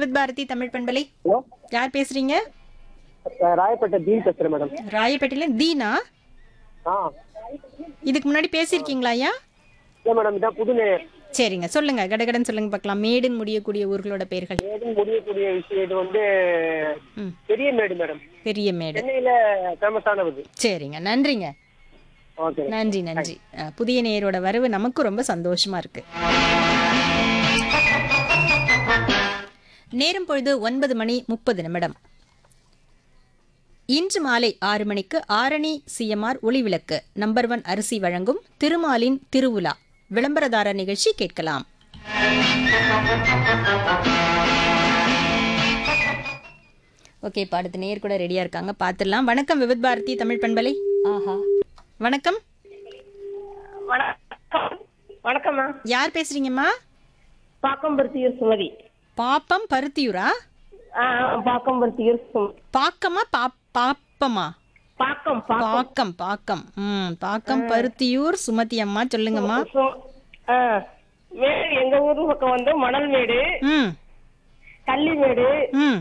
விவித் பாரதி தமிழ் பண்பலை ஹலோ யார் பேசுறீங்க ராயப்பேட்டை தீன் பேசுறேன் மேடம் ராயப்பேட்டையில தீனா ஆ இதுக்கு முன்னாடி பேசியிருக்கீங்களா ஐயா இல்லை மேடம் இதான் புது நேயர் சரிங்க சொல்லுங்க கடகடன் சொல்லுங்க பார்க்கலாம் மேடுன்னு முடியக்கூடிய ஊர்களோட பெயர்கள் ஏதும் முடியக்கூடிய விஷயம் இது வந்து ம் பெரிய மேடு மேடம் பெரிய மேடு சென்னையில ஃபேமஸானது சரிங்க நன்றிங்க ஓகே நன்றி நன்றி அஹ், புதிய நேயரோட வரவு நமக்கும் ரொம்ப சந்தோஷமா இருக்கு நேரம் பொழுது ஒன்பது மணி முப்பது நிமிடம் இன்று மாலை ஆறு மணிக்கு Arani CMR Olivilakku number one அரிசி வழங்கும் திருமாலின் திருவுலா விளம்பரதாரர் நிகழ்ச்சி கேட்கலாம் ஓகே இப்போ அடுத்த நேர் கூட ரெடியா இருக்காங்க பார்த்துடலாம் வணக்கம் விவித் பாரதி தமிழ் பண்பலை ஆஹா வணக்கம் வணக்கம் வணக்கம்மா யார் பேசுறீங்கம்மா பாக்கம்பருத்தியூர் சுமதி பாப்பம் பருத்தியூரா ஆ பாக்கம்பருத்தியூர் சுமதி பாக்கமா பா பாப்பமா பாக்கம் பாக்கம் பாக்கம் பாக்கம் ம் பாக்கம் பருத்தியூர் சுமதி அம்மா சொல்லுங்கம்மா சு- ஆ மேடு எங்க ஊர் பக்கம் வந்து மணல் மேடு ம் கள்ளிமேடு ம்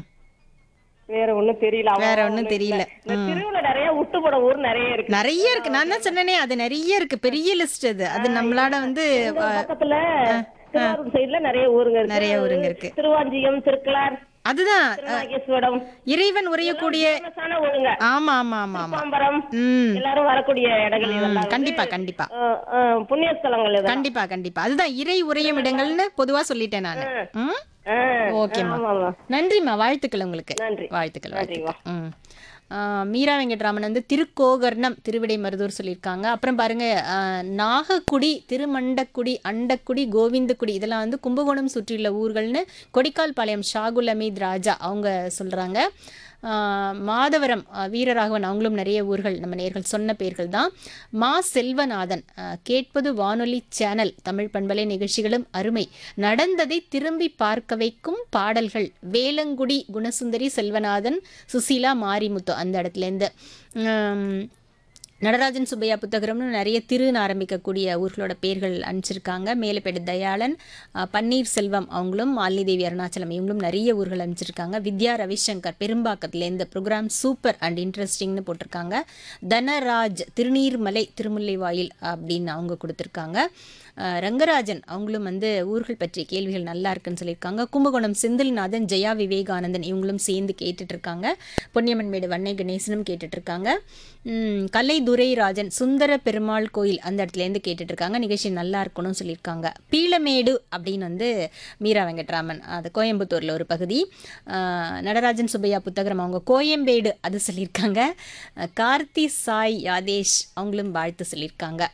வேற ஒண்ணும் தெரியல அவ்வளவா வேற ஒண்ணும் தெரியல இந்த திருவிழா நிறைய விட்டுப்பட ஊர் நிறைய இருக்கு நிறைய இருக்கு நான் தான் சொன்னேனே அது நிறைய இருக்கு பெரிய லிஸ்ட் அது அது நம்மளால வந்து இந்த பக்கத்துல திருவாரூர் சைடுல நிறைய ஊருங்க இருக்கு நிறைய ஊருங்க இருக்கு திருவாஞ்சியம் திருக்கலார் அதுதான் திருநாகேஸ்வரம் இறைவன் உரையக்கூடிய ஃபேமஸான ஊருங்க ஆமா ஆமா ஆமா ஆமா பாம்பரம் ம் எல்லாரும் வரக்கூடிய இடங்கள் இதெல்லாம் வந்து, கண்டிப்பா கண்டிப்பா ஆ, ஆ, புண்ணிய ஸ்தலங்கள் இதெல்லாம் கண்டிப்பா கண்டிப்பா அதுதான் இறை உரையும் இடங்கள்னு பொதுவா சொல்லிட்டேன் நானு ம் ஆ, ஓகேம்மா ஆமாம்மா. நன்றிம்மா வாழ்த்துக்கள் உங்களுக்கு நன்றி வாழ்த்துக்கள் நன்றிம்மா. வாழ்த்துக்கள் ம் ஆ, மீரா வெங்கட்ராமன் வந்து திருக்கோகர்ணம் திருவிடை மருதூர் சொல்லியிருக்காங்க அப்புறம் பாருங்க ஆ, நாகக்குடி திருமண்டக்குடி அண்டக்குடி கோவிந்தக்குடி இதெல்லாம் வந்து கும்பகோணம் சுற்றியுள்ள ஊர்கள்னு கொடிக்கால் பாளையம் ஷாகுல் அமீத் ராஜா அவங்க சொல்றாங்க ஆ, மாதவரம் ஆ, வீரராகவன் அவங்களும் நிறைய ஊர்கள் நம்ம நேர்கள் சொன்ன பேர்கள் தான் மா செல்வநாதன் ஆ, கேட்பது வானொலி சேனல் தமிழ் பண்பலை நிகழ்ச்சிகளும் அருமை நடந்ததை திரும்பி பார்க்க வைக்கும் பாடல்கள் வேலங்குடி குணசுந்தரி செல்வநாதன் சுசீலா மாரிமுத்து அந்த இடத்துலேருந்து உம், நடராஜன் சுப்பையா புத்தகரம்னு நிறைய திருன்னு ஆரம்பிக்கக்கூடிய ஊர்களோட பேர்கள் அனுப்பிச்சிருக்காங்க மேலப்பேடு தயாளன் அஹ், பன்னீர் செல்வம் அவங்களும் மாலினி தேவி அருணாச்சலம் இவங்களும் நிறைய ஊர்கள் அனுப்பிச்சிருக்காங்க வித்யா ரவிசங்கர் பெரும்பாக்கத்துலேருந்து ப்ரோக்ராம் சூப்பர் அண்ட் இன்ட்ரெஸ்டிங்னு போட்டிருக்காங்க தனராஜ் திருநீர்மலை திருமுல்லைவாயில் அப்படின்னு அவங்க கொடுத்துருக்காங்க அஹ், ரங்கராஜன் அவங்களும் வந்து ஊர்கள் பற்றிய கேள்விகள் நல்லா இருக்குன்னு சொல்லியிருக்காங்க கும்பகோணம் செந்தில்நாதன் ஜெயா விவேகானந்தன் இவங்களும் சேர்ந்து கேட்டுட்டு இருக்காங்க பொன்னியம்மன்மேடு வன்னை கணேசனும் கேட்டுட்டு இருக்காங்க உம், கலை துரைராஜன் சுந்தர பெருமாள் கோயில் அந்த இடத்துலேருந்து கேட்டுட்டு இருக்காங்க நிகழ்ச்சி நல்லா இருக்கணும்னு சொல்லியிருக்காங்க பீளமேடு அப்படின்னு வந்து மீரா வெங்கட்ராமன் அது கோயம்புத்தூரில் ஒரு பகுதி அஹ், நடராஜன் சுப்பையா புத்தகரம் அவங்க கோயம்பேடு அது சொல்லியிருக்காங்க அஹ், கார்த்தி சாய் யாதேஷ் அவங்களும் வாழ்த்து சொல்லியிருக்காங்க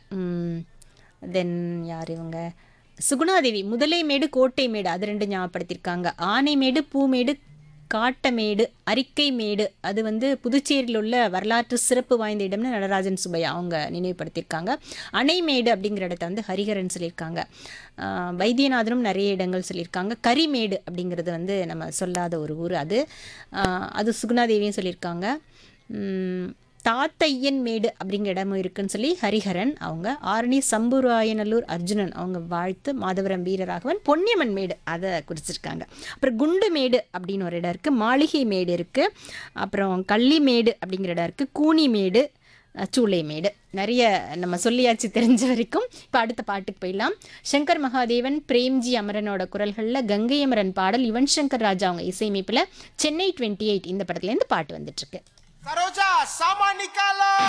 தென் யார் இவங்க சுகுணாதேவி முதலைமேடு கோட்டைமேடு அது ரெண்டு ஞாபகப்படுத்தியிருக்காங்க ஆனைமேடு பூமேடு காட்டமேடு அறிக்கைமேடு அது வந்து புதுச்சேரியில் உள்ள வரலாற்று சிறப்பு வாய்ந்த இடம்னு நடராஜன் சுப்பையா அவங்க நினைவுபடுத்தியிருக்காங்க அணைமேடு அப்படிங்கிற இடத்த வந்து ஹரிஹரன் சொல்லியிருக்காங்க ஆஹ் வைத்தியநாதனும் நிறைய இடங்கள் சொல்லியிருக்காங்க கரிமேடு அப்படிங்கிறது வந்து நம்ம சொல்லாத ஒரு ஊர் அது ஆஹ் அது சுகுணாதேவியும் சொல்லியிருக்காங்க உம், தாத்தையன் மேடு அப்படிங்கிற இடமும் இருக்குன்னு சொல்லி ஹரிஹரன் அவங்க ஆரணி சம்புராயநல்லூர் அர்ஜுனன் அவங்க வாழ்த்து மாதவரம் வீரராகவன் பொன்னியம்மன் மேடு அதை குறிச்சிருக்காங்க அப்புறம் குண்டு மேடு அப்படின்னு ஒரு இடம் இருக்குது மாளிகை மேடு இருக்குது அப்புறம் கள்ளிமேடு அப்படிங்கிற இடம் இருக்குது கூனி மேடு அஹ், சூளை மேடு நிறைய நம்ம சொல்லியாச்சு தெரிஞ்ச வரைக்கும் இப்போ அடுத்த பாட்டுக்கு போயிடலாம் சங்கர் மகாதேவன் பிரேம்ஜி அமரனோட குரல்களில் கங்கை அமரன் பாடல் யுவன் சங்கர் ராஜா அவங்க இசையமைப்பில் சென்னை டுவெண்ட்டி எயிட் இந்த படத்துலேருந்து பாட்டு வந்துட்டுருக்கு सरोजा सामान निकालो